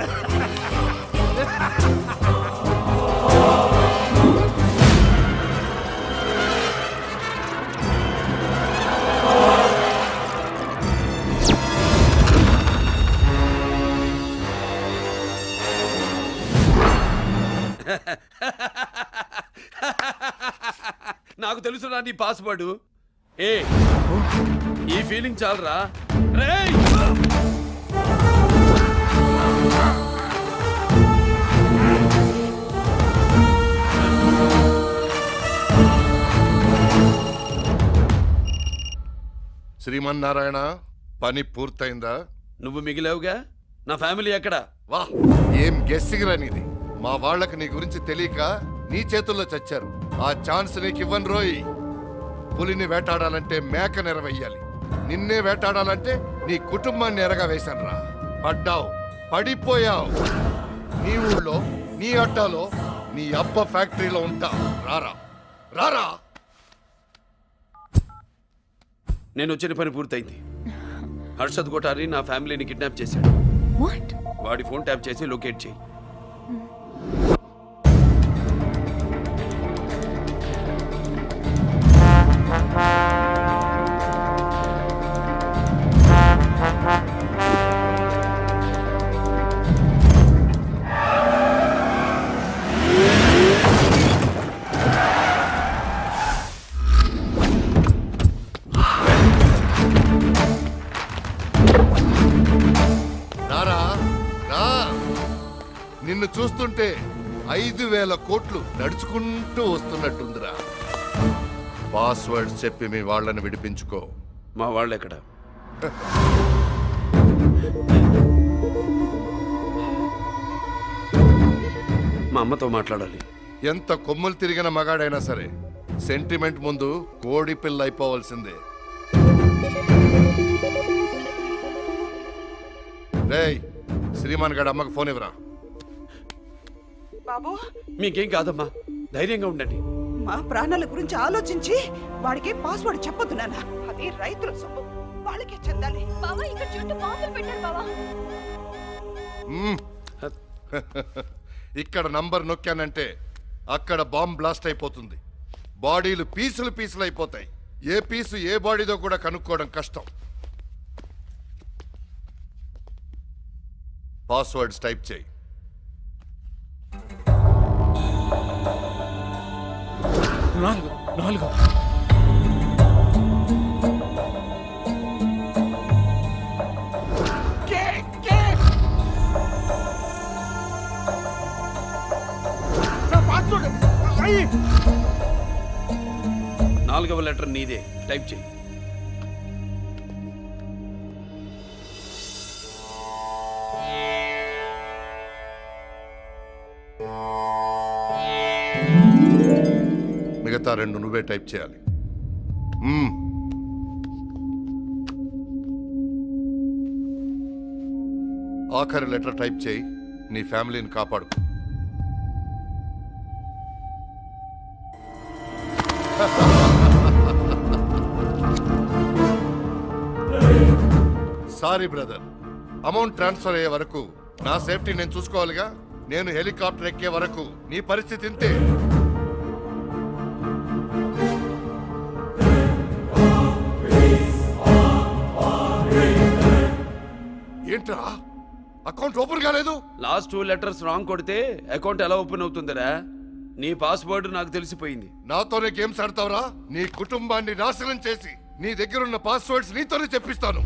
నాకు తెలుసు నా నీ పాస్వర్డ్ ఏ ఈ ఫీలింగ్ చాలరా రేయ్ శ్రీమన్నారాయణ పని పూర్తయిందా నువ్వు మిగిలావుగా నా ఫ్యామిలీ ఎక్కడ వా ఏం గెస్సింగ్ నీది మా వాళ్ళకి నీ గురించి తెలియక నీ చేతుల్లో చచ్చారు ఆ ఛాన్స్ నీకు ఇవ్వను రోయ్ పులిని వేటాడాలంటే మేక నెరవేయాలి నిన్నే వేటాడాలంటే నీ కుటుంబాన్ని ఎరగా వేశాను రా పడ్డావు పడిపోయావు నీ ఊళ్ళో నీ అడ్డాలో నీ అబ్బ ఫ్యాక్టరీలో ఉంటా రారా రారా నేను వచ్చిన పని పూర్తయింది హర్షద్ కొఠారి నా ఫ్యామిలీని కిడ్నాప్ చేశాడు వాడి ఫోన్ ట్యాప్ చేసి లొకేట్ చేయి రారా రా నిన్ను చూస్తుంటే ఐదు వేల కోట్లు నడుచుకుంటూ వస్తున్నట్టుందిరా పాస్వర్డ్ చెప్పి మీ వాళ్ళని విడిపించుకో మా వాళ్ళు ఎక్కడ మా అమ్మతో మాట్లాడాలి ఎంత కొమ్ములు తిరిగిన మగాడైనా సరే సెంటిమెంట్ ముందు కోడి పిల్ల అయిపోవాల్సిందే రేయ్ శ్రీమాన్ గడ అమ్మకు ఫోన్ ఇవ్వరా బాబు మీకేం కాదమ్మా ధైర్యంగా ఉండండి మా ప్రాణాల గురించి ఆలోచించి వాడికి పాస్వర్డ్ చెప్పొద్దు నాన్న అది రైతుల సొమ్ము వాళ్ళకే చెందాలి బావా ఇక్కడ చుట్టూ బాంబులు పెట్టారు బావా మ్మ్. ఇక్కడ నంబర్ నొక్కానంటే అక్కడ బాంబ్ బ్లాస్ట్ అయిపోతుంది బాడీలు పీసులు పీసులు అయిపోతాయి ఏ పీసు ఏ బాడీదో కూడా కనుక్కోవడం కష్టం పాస్వర్డ్స్ టైప్ చేయి నాలుగు నాలుగు నాలుగవ లెటర్ నీదే టైప్ చేయి మిగతా రెండు నువ్వే టైప్ చేయాలి మ్మ్. ఆఖరి లెటర్ టైప్ చేయి నీ ఫ్యామిలీని కాపాడు సారీ బ్రదర్ అమౌంట్ ట్రాన్స్ఫర్ అయ్యే వరకు నా సేఫ్టీ నేను చూసుకోవాలిగా నేను హెలికాప్టర్ ఎక్కే వరకు నీ పరిస్థితి ఇంతే ఏంట్రా అకౌంట్ ఓపెన్ కాలేదు లాస్ట్ టూ లెటర్స్ రాంగ్ కొడితే అకౌంట్ ఎలా ఓపెన్ అవుతుందిరా నీ పాస్వర్డ్ నాకు తెలిసిపోయింది నాతోనే గేమ్స్ ఆడతావురా నీ కుటుంబాన్ని నాశనం చేసి నీ దగ్గరున్న పాస్వర్డ్స్ నీతోనే చెప్పిస్తాను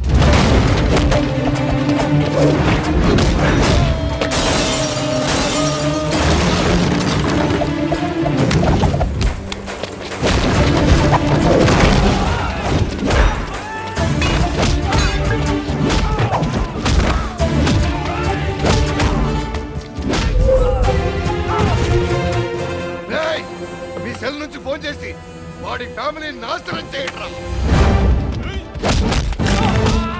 రేయ్, మీ సెల్ నుంచి ఫోన్ చేసి వాడి ఫ్యామిలీని నాశనం చేయట్రా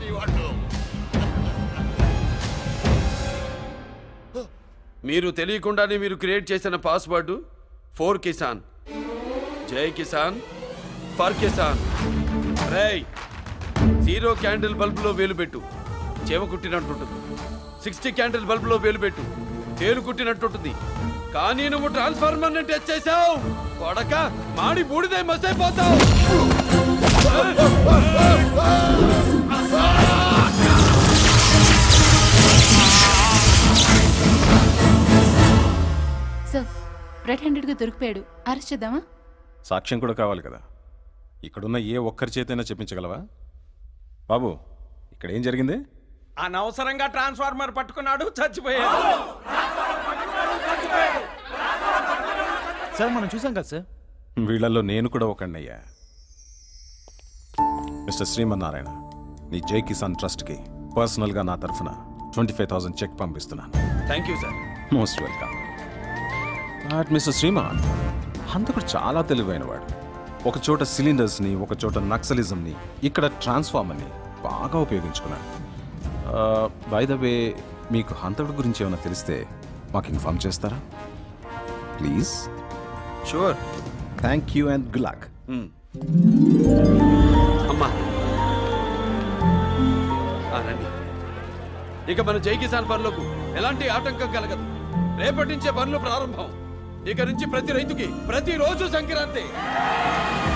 మీ వాళ్ళు మీరు తెలియకుండానే మీరు క్రియేట్ చేసిన పాస్వర్డ్ ఫోర్ కిసాన్ జై కిసాన్ ఫర్ కిసాన్ రేయ్ జీరో క్యాండిల్ బల్బులో వేలు పెట్టు చేమ కుట్టినట్టుంటుంది సిక్స్టీ క్యాండిల్ బల్బులో వేలు పెట్టు తేలు కుట్టినట్టుంటుంది కానీ నువ్వు ట్రాన్స్ఫార్మర్ ని టచ్ చేసావు కొడక మాడి బూడిదై మసైపోతావు సార్ రెడ్ హ్యాండెడ్గా దొరికిపోయాడు అరెస్ట్ చేద్దామా సాక్ష్యం కూడా కావాలి కదా ఇక్కడున్న ఏ ఒక్కరి చేతైనా చెప్పించగలవా బాబు ఇక్కడ ఏం జరిగింది అనవసరంగా ట్రాన్స్ఫార్మర్ పట్టుకున్నాడు చచ్చిపోయాడు సార్ మనం చూసాం కదా సార్ వీళ్ళల్లో నేను కూడా ఒకడినయ్యా మిస్టర్ శ్రీమన్నారాయణ నీ జై కిసాన్ ట్రస్ట్కి పర్సనల్గా నా తరఫున ట్వంటీ ఫైవ్ థౌసండ్ చెక్ పంపిస్తున్నాను thank you sir most welcome but mister Sriman హంతకుడు చాలా తెలివైనవాడు ఒక చోట సిలిండర్స్ని ఒక చోట నక్సలిజంని ఇక్కడ ట్రాన్స్ఫార్మర్ని బాగా ఉపయోగించుకున్నాడు బై ద వే మీకు హంతకుడు గురించి ఏమైనా తెలిస్తే మాకు ఇన్ఫార్మ్ చేస్తారా please sure thank you and good luck అమ్మా ఆ, రండి ఇక మన జై కిసాన్ పనులకు ఎలాంటి ఆటంకం కలగదు రేపటి నుంచే పనులు ప్రారంభం ఇక నుంచి ప్రతి రైతుకి ప్రతిరోజు సంక్రాంతి